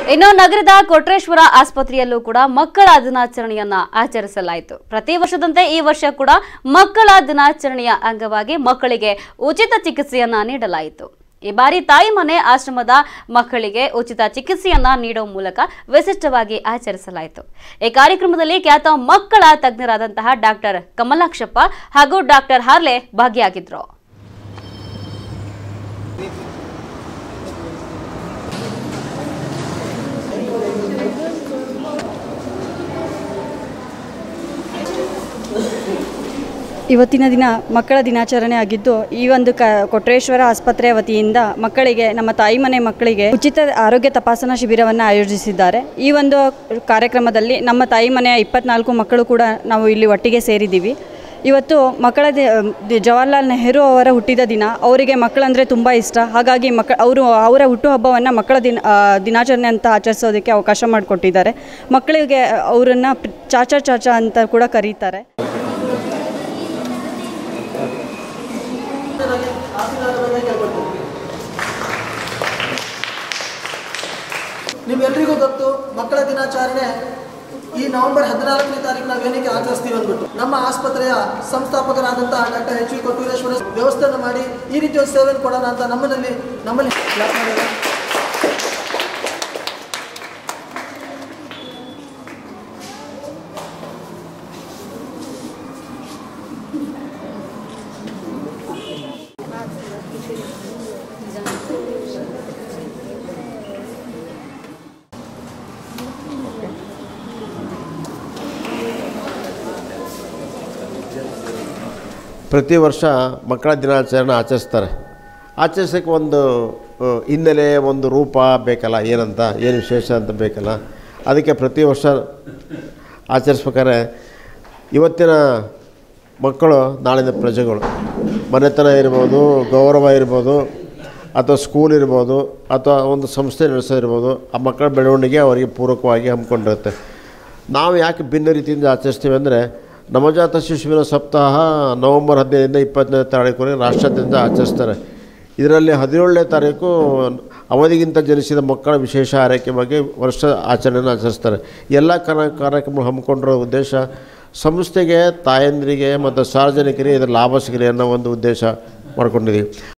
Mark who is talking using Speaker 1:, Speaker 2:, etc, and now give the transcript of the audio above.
Speaker 1: ಇನ್ನು ನಗರದ ಕೊಟ್ರೇಶ್ವರ ಆಸ್ಪತ್ರೆಯಲ್ಲೂ ಕೂಡ ಮಕ್ಕಳ ದಿನಾಚರಣೆಯನ್ನ ಆಚರಿಸಲಾಯಿತು ಪ್ರತಿ ವರ್ಷದಂತೆ ಈ ವರ್ಷ ಕೂಡ ಮಕ್ಕಳ ದಿನಾಚರಣೆಯ ಅಂಗವಾಗಿ ಮಕ್ಕಳಿಗೆ ಉಚಿತ ಚಿಕಿತ್ಸೆಯನ್ನ ನೀಡಲಾಯಿತು ಈ ಬಾರಿ ತಾಯಿ ಮನೆ ಆಶ್ರಮದ ಮಕ್ಕಳಿಗೆ ಉಚಿತ ಚಿಕಿತ್ಸೆಯನ್ನ ನೀಡುವ ಮೂಲಕ ವಿಶಿಷ್ಟವಾಗಿ ಆಚರಿಸಲಾಯಿತು ಈ ಕಾರ್ಯಕ್ರಮದಲ್ಲಿ ಖ್ಯಾತ ಮಕ್ಕಳ ತಜ್ಞರಾದಂತಹ ಡಾಕ್ಟರ್ ಕಮಲಾಕ್ಷಪ್ಪ ಹಾಗೂ ಡಾಕ್ಟರ್ ಹಾರ್ಲೆ ಭಾಗಿಯಾಗಿದ್ರು
Speaker 2: ಇವತ್ತಿನ ದಿನ ಮಕ್ಕಳ ದಿನಾಚರಣೆ ಆಗಿದ್ದು ಈ ಒಂದು ಕ ಕೊಟ್ರೇಶ್ವರ ಆಸ್ಪತ್ರೆಯ ವತಿಯಿಂದ ಮಕ್ಕಳಿಗೆ ನಮ್ಮ ತಾಯಿ ಮನೆ ಮಕ್ಕಳಿಗೆ ಉಚಿತ ಆರೋಗ್ಯ ತಪಾಸಣಾ ಶಿಬಿರವನ್ನು ಆಯೋಜಿಸಿದ್ದಾರೆ ಈ ಒಂದು ಕಾರ್ಯಕ್ರಮದಲ್ಲಿ ನಮ್ಮ ತಾಯಿ ಮನೆಯ ಇಪ್ಪತ್ನಾಲ್ಕು ಮಕ್ಕಳು ಕೂಡ ನಾವು ಇಲ್ಲಿ ಒಟ್ಟಿಗೆ ಸೇರಿದ್ದೀವಿ ಇವತ್ತು ಮಕ್ಕಳ ದಿ- ದಿ- ಜವಾಹರ್ಲಾಲ್ ನೆಹರು ಅವರ ಹುಟ್ಟಿದ ದಿನ ಅವರಿಗೆ ಮಕ್ಕಳಂದರೆ ತುಂಬ ಇಷ್ಟ ಹಾಗಾಗಿ ಮಕ್ಕ ಅವರು ಅವರ ಹುಟ್ಟುಹಬ್ಬವನ್ನು ಮಕ್ಕಳ ದಿನ ಆ, ದಿನಾಚರಣೆ ಅಂತ ಆಚರಿಸೋದಕ್ಕೆ ಅವಕಾಶ ಮಾಡಿಕೊಟ್ಟಿದ್ದಾರೆ ಮಕ್ಕಳಿಗೆ ಅವರನ್ನು ಚಾಚಾ ಚಾಚಾ ಅಂತ ಕೂಡ ಕರೀತಾರೆ
Speaker 3: ನಿಮ್ಗೆಲ್ರಿಗೂ ಗೊತ್ತು ಮಕ್ಕಳ ದಿನಾಚರಣೆ ಈ ನವೆಂಬರ್ ಹದಿನಾಲ್ಕನೇ ತಾರೀಕು ನಾವು ಏನಕ್ಕೆ ಆಚರಿಸ್ತೀವಿ ಅಂದ್ಬಿಟ್ಟು ನಮ್ಮ ಆಸ್ಪತ್ರೆಯ ಸಂಸ್ಥಾಪಕರಾದಂತಹ ಡಾಕ್ಟರ್ ಎಚ್ ವಿ ಕೊಟ್ಟೂರೇಶ್ವರ ವ್ಯವಸ್ಥೆಯನ್ನು ಮಾಡಿ ಈ ರೀತಿಯ ಒಂದು ಸೇವೆಯನ್ನು ಕೊಡೋಣ ಅಂತ ನಮ್ಮಲ್ಲಿ ನಮ್ಮಲ್ಲಿ clap ಮಾಡೋಣ.
Speaker 4: ಪ್ರತಿ ವರ್ಷ ಮಕ್ಕಳ ದಿನಾಚರಣೆ ಆಚರಿಸ್ತಾರೆ ಆಚರಿಸೋಕ್ಕೆ ಒಂದು ಆ, ಹಿನ್ನೆಲೆ ಒಂದು ರೂಪ ಬೇಕಲ್ಲ ಏನಂತ ಏನು ವಿಶೇಷ ಅಂತ ಬೇಕಲ್ಲ ಅದಕ್ಕೆ ಪ್ರತಿ ವರ್ಷ ಆಚರಿಸ್ಬೇಕಾದ್ರೆ ಇವತ್ತಿನ ಮಕ್ಕಳು ನಾಳಿನ ಪ್ರಜೆಗಳು ಮನೆತನ ಇರ್ಬೋದು ಗೌರವ ಇರ್ಬೋದು ಅಥವಾ ಸ್ಕೂಲ್ ಇರ್ಬೋದು ಅಥವಾ ಒಂದು ಸಂಸ್ಥೆ ನಡೆಸೋದಿರ್ಬೋದು ಆ ಮಕ್ಕಳ ಬೆಳವಣಿಗೆ ಅವರಿಗೆ ಪೂರಕವಾಗಿ ಹಮ್ಮಿಕೊಂಡಿರುತ್ತೆ ನಾವು ಯಾಕೆ ಭಿನ್ನ ರೀತಿಯಿಂದ ಆಚರಿಸ್ತೀವಿ ಅಂದರೆ ನವಜಾತ ಶಿಶುವಿನ ಸಪ್ತಾಹ ನವಂಬರ್ ಹದಿನೈದರಿಂದ ಇಪ್ಪತ್ತನೇ ತಾರೀಕುವರೆಗೆ ರಾಷ್ಟ್ರಾದ್ಯಂತ ಆಚರಿಸ್ತಾರೆ ಇದರಲ್ಲಿ ಹದಿನೇಳನೇ ತಾರೀಕು ಅವಧಿಗಿಂತ ಜನಿಸಿದ ಮಕ್ಕಳ ವಿಶೇಷ ಆರೈಕೆ ಬಗ್ಗೆ ವರ್ಷ ಆಚರಣೆಯನ್ನು ಆಚರಿಸ್ತಾರೆ ಎಲ್ಲ ಕಾರ್ಯ ಕಾರ್ಯಕ್ರಮ ಹಮ್ಮಿಕೊಂಡಿರೋ ಉದ್ದೇಶ ಸಂಸ್ಥೆಗೆ ತಾಯಂದಿರಿಗೆ ಮತ್ತು ಸಾರ್ವಜನಿಕರಿಗೆ ಇದರ ಲಾಭ ಸಿಗಲಿ ಅನ್ನೋ ಒಂದು ಉದ್ದೇಶ ಮಾಡ್ಕೊಂಡಿದ್ದೀವಿ